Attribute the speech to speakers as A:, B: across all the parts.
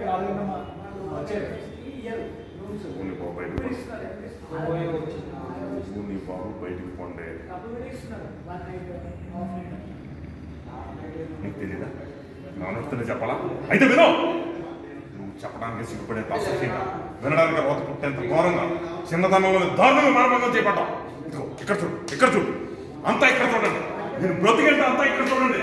A: నాలుగున్న మా వచ్చేది
B: ఊని బాబు బయటకు పండి. ఊని బాబు బయటికి పండే నీకు తెలీదా నానొస్తేనే చెప్పాలా అయితే విను నువ్వు చెప్పడానికి సిగ్గుపడే తప్పకుండా వినడానికి రోత పుట్టేంత ఘోరంగా చిన్నతనంలో దారుణంగా మానవంగా చేపట్టాం ఇదిగో ఇక్కడ చూడు ఇక్కడ చూడు అంతా ఇక్కడ చూడండి నేను బ్రతికంటే అంతా ఇక్కడ చూడండి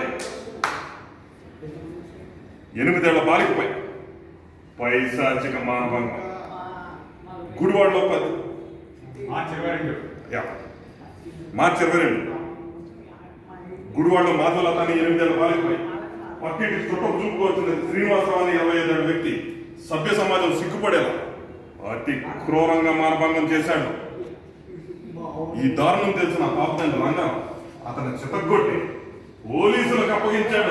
B: ఎనిమిదేళ్ల బాలికపై పైశాచిక మానభంగం గుడివాడలో పది
C: మార్చి ఇరవై రెండు
B: యా మార్చి ఇరవై రెండు గుడివాడలో మాధవలత అని ఎనిమిదేళ్ల బాలికపై పక్కింటి చుట్టం చూపుకొచ్చిన శ్రీనివాసరావు అనే ఇరవై ఐదేళ్ల వ్యక్తి సభ్య సమాజం సిగ్గుపడేలా అతి క్రూరంగా మానభంగం చేశాడు ఈ దారుణం తెలిసిన పాపదండ్రి రంగం అతని చితగ్గొట్టి పోలీసులకు అప్పగించాడు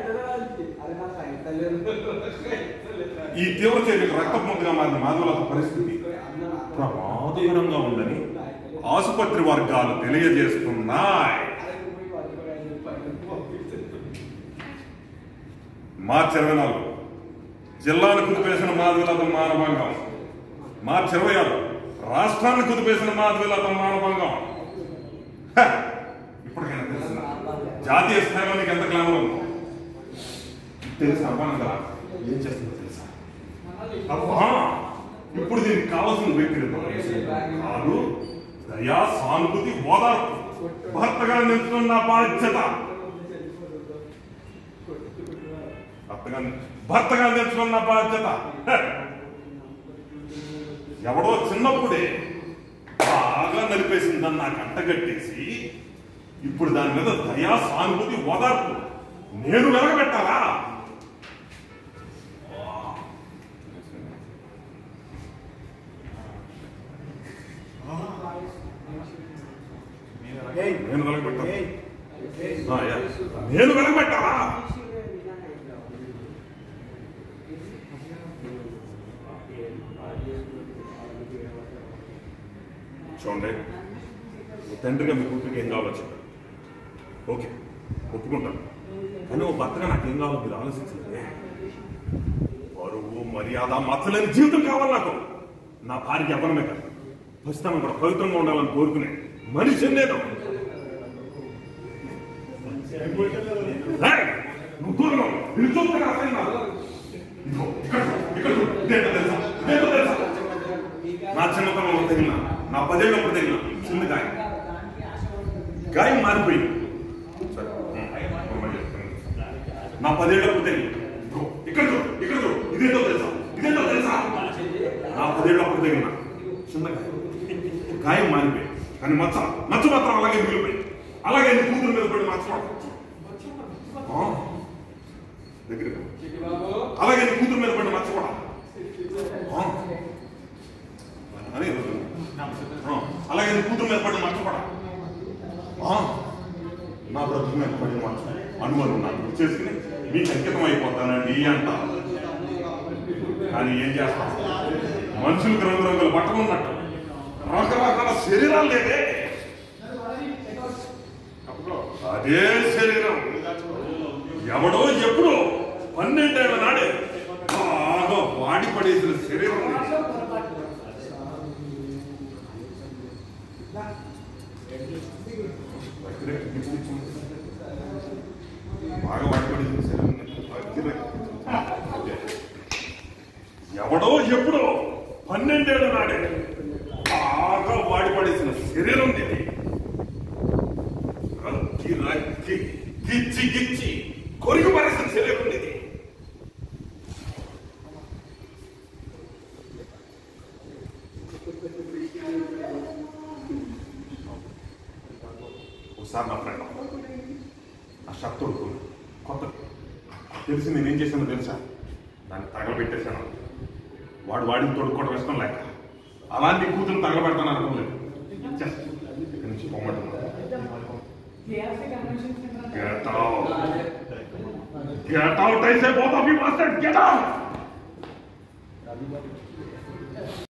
B: ఈ తీవ్ర చర్యకు రక్తపొందుగా మారిన మాధవలత పరిస్థితి ప్రమాదకరంగా ఉందని ఆసుపత్రి వర్గాలు తెలియజేస్తున్నాయి మార్చి ఇరవై నాలుగు జిల్లాను కుదిపేసిన మాధవిలత మానభంగం మార్చి ఇరవై ఆరు రాష్ట్రాన్ని కుదిపేసిన మాధవిలత మానభంగం హ! ఇప్పటికైనా తెలిసిన జాతీయ స్థాయిలో నీకు ఎంత గ్లామర్ ఉందో తెలిసిన అవ్వను కదా ఏం చేస్తుందో తెలుసా అబ్బా ఇప్పుడు దీనికి కావాల్సిన వ్యక్తిగత కాదు దయా సానుభూతి ఓదార్పు భర్తగా నిలుచున్న బాధ్యత భర్తగా భర్తగా నిలుచుకున్న బాధ్యత హ! ఎవడో చిన్నప్పుడే బాగా నలిపేసిందని నాకు అంటగట్టేసి ఇప్పుడు దాని మీద దయా సానుభూతి ఓదార్పు నేను వెలగబెట్టాలా నేను వెలగబెట్టాలా ఆ, యా. నేను వెలగబెట్టాలా చూడండి ఓ తండ్రిగా మీ కూతురికి ఏం కావాలో చెప్పండి ఓకే ఒప్పుకుంటాను కానీ ఓ భర్తగా నాకు ఏం కావాలో మీరు ఆలోచించలేదే పరువు మర్యాద మచ్చలేని జీవితం కావాలి నాకు నా భార్య ఎవరమే కాదు ప్రస్తుతం కూడా పవిత్రంగా ఉండాలని కోరుకునే మనిషి నేను ఏయ్, నువ్వు దూరంగా ఉండు. నిన్ను చూస్తే నాకు అసహ్యం కాదు. ఇదిగో, ఇక్కడ చూడు, ఇక్కడ చూడు. ఇదేంటో తెలుసా? ఇదేంటో తెలుసా? నా చిన్నతనంలో తగిలిన నా పదేళ్ళప్పుడు తగిలిన చిన్న గాయం గాయం మారిపోయింది సరే, ఉమ్, మళ్ళీ చెప్తాను. నా పదేళ్ళప్పుడు తగిలిన ఇదిగో, ఇక్కడ చూడు ఇక్కడ చూడు ఇదేంటో తెలుసా ఇదేంటో తెలుసా నా పదేళ్ళప్పుడు తగిలిన చిన్న గాయం గాయం మారిపోయింది కానీ మచ్చ మచ్చ మాత్రం అలాగే మిగిలిపోయింది అలాగే నీ కూతురు మీద పడి మర్చిపోవడం దగ్గర అలాగే నీ కూతురు మీద పడి మర్చిపోవడం ఆ. అని ఆ, అలాగే నీ కూతురు మీద పడి మర్చిపోవడం ఆ, నా బ్రతుకు మీద పడి మర్చి అనుమానం నాకు చేసుకుని మీకు అంకితం అయిపోతానండి అంట కానీ ఏం చేస్తాం మనుషులకు రంగురంగుల బట్టలు ఉన్నట్టు రకరకాల శరీరాలు లేదే అదే శరీరం ఎవడో ఎప్పుడో పన్నెండేళ్ల నాడే బాగా వాడి పడేసిన శరీరం ఇది. బాగా వాడి పడేసిన శరీరం ఇది. ఓకే. ఎవడో ఎప్పుడో పన్నెండేళ్ల నాడే బాగా వాడి పడేసిన శరీరం ఇది రక్కి రక్కి గిచ్చి గిచ్చి కొరికి పడేసిన శరీరం ఇది ఒకసారి నా ఫ్రెండ్ ఆ షర్ట్ తొడుక్కుని కొత్త తెలిసి నేనేం చేశానో తెలుసా దాన్ని తగలబెట్టేశాను వాడు వాడిని తొడుక్కోవడం ఇష్టం లేక అలాంటి కూతురు తగలబెడతాను అనుకోలేదు Just ఇక్కడి నుంచి పొమ్మంటున్నాను Get out! Get out! I say both of you must get out!